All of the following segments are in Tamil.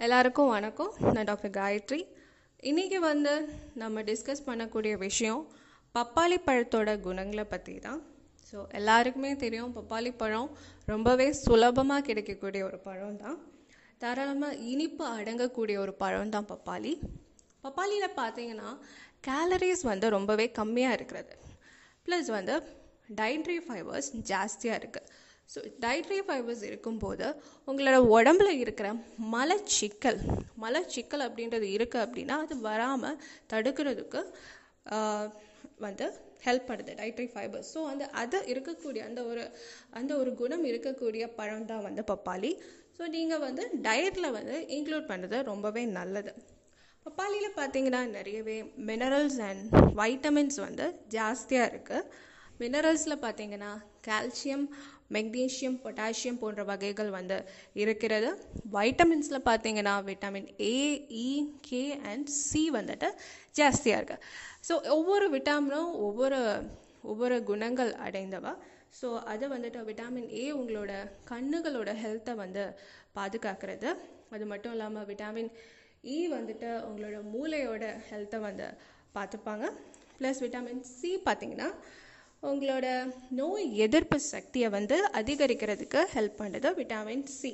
எல்லாருக்கும் வணக்கம் நான் டாக்டர் காயத்ரி இன்றைக்கி வந்து நம்ம டிஸ்கஸ் பண்ணக்கூடிய விஷயம் பப்பாளி பழத்தோட குணங்களை பற்றி தான் ஸோ எல்லாருக்குமே தெரியும் பப்பாளி பழம் ரொம்பவே சுலபமாக கிடைக்கக்கூடிய ஒரு பழம் தான் தாராளமாக இனிப்பு அடங்கக்கூடிய ஒரு பழம் தான் பப்பாளி பப்பாளியில் பார்த்தீங்கன்னா கேலரிஸ் வந்து ரொம்பவே கம்மியாக இருக்கிறது ப்ளஸ் வந்து டயட்ரி ஃபைபர்ஸ் ஜாஸ்தியாக இருக்குது ஸோ டயட்ரி ஃபைபர்ஸ் இருக்கும்போது உங்களோட உடம்புல இருக்கிற மலச்சிக்கல் மலச்சிக்கல் அப்படின்றது இருக்குது அப்படின்னா அது வராமல் தடுக்கிறதுக்கு ஆஹ், வந்து ஹெல்ப் பண்ணுது டயட்ரி ஃபைபர்ஸ் ஸோ அந்த அது இருக்கக்கூடிய அந்த ஒரு அந்த ஒரு குணம் இருக்கக்கூடிய பழம் தான் வந்து பப்பாளி ஸோ நீங்கள் வந்து டயட்டில் வந்து இன்க்ளூட் பண்ணுறது ரொம்பவே நல்லது பப்பாளியில் பார்த்தீங்கன்னா நிறையவே மினரல்ஸ் அண்ட் வைட்டமின்ஸ் வந்து ஜாஸ்தியாக இருக்குது மினரல்ஸில் பார்த்தீங்கன்னா கால்சியம் மெக்னீஷியம் பொட்டாசியம் போன்ற வகைகள் வந்து இருக்கிறது வைட்டமின்ஸில் பார்த்தீங்கன்னா vitamin A E K and C வந்துட்டு ஜாஸ்தியாக இருக்குது ஸோ ஒவ்வொரு விட்டாமினும் ஒவ்வொரு ஒவ்வொரு குணங்கள் அடைந்தவா ஸோ அது வந்துட்டு விட்டாமின் ஏ உங்களோட கண்ணுகளோட ஹெல்த்தை வந்து பாதுகாக்கிறது அது மட்டும் இல்லாமல் விட்டாமின் இ வந்துட்டு உங்களோட மூளையோட ஹெல்த்தை வந்து பார்த்துப்பாங்க ப்ளஸ் விட்டாமின் சி பார்த்தீங்கன்னா உங்களோட நோய் எதிர்ப்பு சக்தியை வந்து அதிகரிக்கிறதுக்கு ஹெல்ப் பண்ணுது விட்டாமின் சி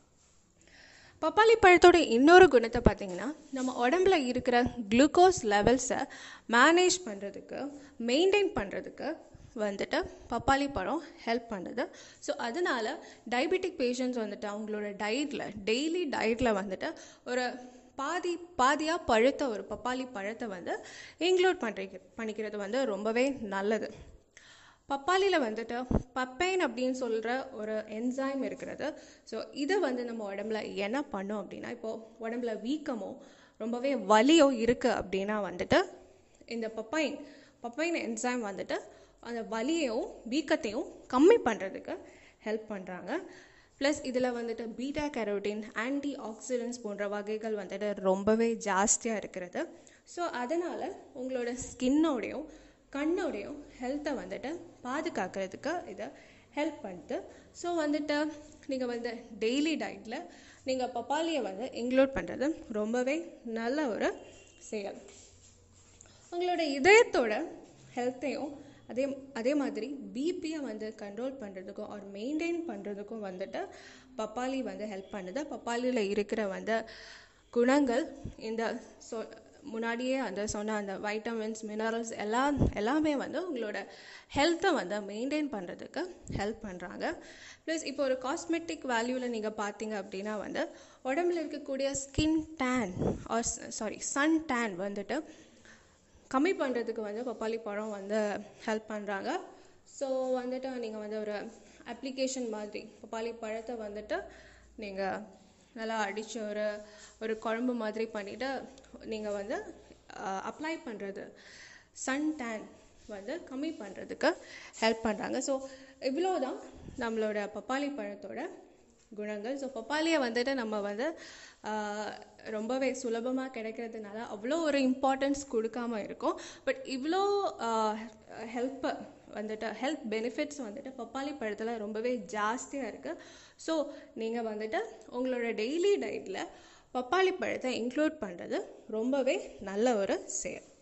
பப்பாளி பழத்தோட இன்னொரு குணத்தை பார்த்தீங்கன்னா நம்ம உடம்புல இருக்கிற குளுக்கோஸ் லெவல்ஸை மேனேஜ் பண்ணுறதுக்கு மெயின்டைன் பண்ணுறதுக்கு வந்துட்டு பப்பாளி பழம் ஹெல்ப் பண்ணுது ஸோ அதனால டயபெட்டிக் பேஷண்ட்ஸ் வந்துட்டு அவங்களோட டயட்டில் டெய்லி டயட்டில் வந்துட்டு ஒரு பாதி பாதியாக பழுத்த ஒரு பப்பாளி பழத்தை வந்து இன்க்ளூட் பண்ணுறீங்க பண்ணிக்கிறது வந்து ரொம்பவே நல்லது பப்பாளியில் வந்துட்டு பப்பைன் அப்படின்னு சொல்கிற ஒரு என்சைம் இருக்கிறது ஸோ இது வந்து நம்ம உடம்புல என்ன பண்ணும் அப்படின்னா இப்போது உடம்புல வீக்கமோ ரொம்பவே வலியோ இருக்குது அப்படின்னா வந்துட்டு இந்த பப்பைன் பப்பைன் என்சைம் வந்துட்டு அந்த வலியையும் வீக்கத்தையும் கம்மி பண்ணுறதுக்கு ஹெல்ப் பண்ணுறாங்க ப்ளஸ் இதில் வந்துட்டு பீட்டா கேரோட்டின் ஆன்டி ஆக்சிடென்ட்ஸ் போன்ற வகைகள் வந்துட்டு ரொம்பவே ஜாஸ்தியாக இருக்கிறது ஸோ அதனால் உங்களோட ஸ்கின்னோடையும் கண்ணோடையும் ஹெல்த்தை வந்துட்டு பாதுகாக்கிறதுக்கு இதை ஹெல்ப் பண்ணுது ஸோ வந்துட்டு நீங்கள் வந்து டெய்லி டயட்டில் நீங்கள் பப்பாளியை வந்து இன்க்ளூட் பண்ணுறது ரொம்பவே நல்ல ஒரு செயல் உங்களோட இதயத்தோட ஹெல்த்தையும் அதே அதே மாதிரி பிபியை வந்து கண்ட்ரோல் பண்ணுறதுக்கும் ஒரு மெயின்டைன் பண்ணுறதுக்கும் வந்துட்டு பப்பாளி வந்து ஹெல்ப் பண்ணுது பப்பாளியில் இருக்கிற வந்து குணங்கள் இந்த சொ முன்னாடியே அந்த சொன்ன அந்த வைட்டமின்ஸ் மினரல்ஸ் எல்லாம் எல்லாமே வந்து உங்களோட ஹெல்த்தை வந்து மெயின்டைன் பண்ணுறதுக்கு ஹெல்ப் பண்ணுறாங்க ப்ளஸ் இப்போ ஒரு காஸ்மெட்டிக் வேல்யூவில் நீங்கள் பார்த்தீங்க அப்படின்னா வந்து உடம்புல இருக்கக்கூடிய skin tan or sorry sun tan வந்துட்டு கம்மி பண்ணுறதுக்கு வந்து பப்பாளி பழம் வந்து ஹெல்ப் பண்ணுறாங்க ஸோ வந்துட்டு நீங்கள் வந்து ஒரு அப்ளிகேஷன் மாதிரி பப்பாளி பழத்தை வந்துட்டு நீங்கள் நல்லா அடித்து ஒரு ஒரு குழம்பு மாதிரி பண்ணிவிட்டு நீங்கள் வந்து அப்ளை பண்ணுறது சன் டேன் வந்து கம்மி பண்ணுறதுக்கு ஹெல்ப் பண்ணுறாங்க ஸோ இவ்வளோ தான் நம்மளோட பப்பாளி பழத்தோட குணங்கள் ஸோ பப்பாளியை வந்துட்டு நம்ம வந்து ஆஹ், ரொம்பவே சுலபமாக கிடைக்கிறதுனால அவ்வளோ ஒரு இம்பார்ட்டன்ஸ் கொடுக்காம இருக்கோம் பட் இவ்வளோ ஹெல்ப் வந்துட்டு ஹெல்த் பெனிஃபிட்ஸ் வந்துட்டு பப்பாளி பழத்தில் ரொம்பவே ஜாஸ்தியாக இருக்குது ஸோ நீங்கள் வந்துட்டு உங்களோட டெய்லி டயட்டில் பப்பாளி பழத்தை இன்க்ளூட் பண்ணுறது ரொம்பவே நல்ல ஒரு செயல்